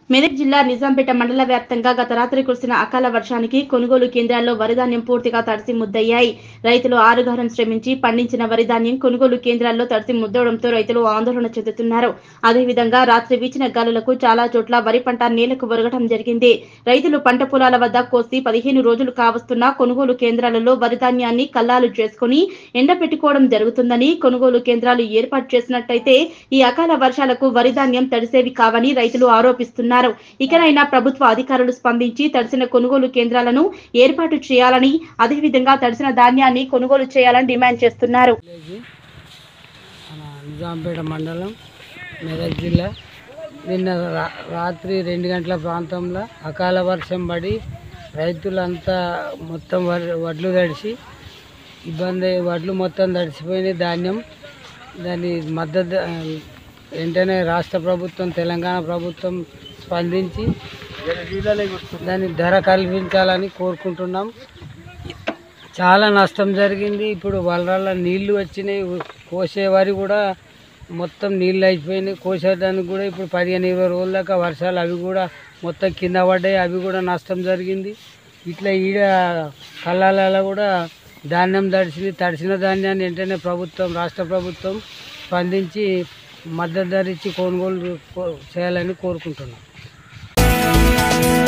మెదక్ జిల్లా నిజాంపేట మండల వ్యాప్తంగా గత రాత్రి కురిసిన అకాల వర్షానికి కొనుగోలు కేంద్రాల్లో వరిధాన్యం పూర్తిగా తడిసి ముద్దయ్యాయి రైతులు ఆరుగారం శ్రమించి పండించిన వరిధాన్యం కొనుగోలు కేంద్రాల్లో తడిసి ముద్దవడంతో రైతులు ఆందోళన చెందుతున్నారు అదేవిధంగా రాత్రి వీచిన గాలులకు చాలా చోట్ల వరి పంట నేలకు ఒరగడం జరిగింది రైతులు పంట పొలాల వద్ద కోసి పదిహేను రోజులు కావస్తున్న కొనుగోలు కేంద్రాలలో వరిధాన్యాన్ని కల్లాలు చేసుకుని ఎండబెట్టుకోవడం జరుగుతుందని కొనుగోలు కేంద్రాలు ఏర్పాటు చేసినట్టయితే ఈ అకాల వర్షాలకు వరిధాన్యం తడిసేవి కావని రైతులు ఆరోపిస్తున్నారు ఇకనైనా ప్రభుత్వ అధికారులు స్పందించి తడిసిన కొనుగోలు కేంద్రాలను ఏర్పాటు చేయాలని అదేవిధంగా తడిసిన ధాన్యాన్ని కొనుగోలు చేయాలని డిమాండ్ చేస్తున్నారు విలేజ్ మన నిజాంపేట మండలం మెదక్ జిల్లా నిన్న రా- రాత్రి రెండు గంటల ప్రాంతంలో అకాల వర్షం పడి రైతులంతా మొత్తం వడ్- వడ్లు తడిసి ఇబ్బంది వడ్లు మొత్తం తడిసిపోయిన ధాన్యం దాని మద్దతు ఆ, వెంటనే రాష్ట్ర ప్రభుత్వం తెలంగాణ ప్రభుత్వం స్పందించి దాని ధర కల్పించాలని కోరుకుంటున్నాం చాలా నష్టం జరిగింది ఇప్పుడు వలరాల నీళ్లు వచ్చినాయి కోసే వరి కూడా మొత్తం నీళ్ళు అయిపోయినాయి కోసేదానికి కూడా ఇప్పుడు పదిహేను ఇరవై రోజుల దాకా వర్షాలు అవి కూడా మొత్తం కింద పడ్డాయి అవి కూడా నష్టం జరిగింది ఇట్లా ఈడ కళ్ళాలలో కూడా ధాన్యం తడిసింది తడిసిన ధాన్యాన్ని వెంటనే ప్రభుత్వం రాష్ట్ర ప్రభుత్వం స్పందించి మద్దతు ధర ఇచ్చి కొనుగోలు కో- చేయాలని కోరుకుంటున్నాం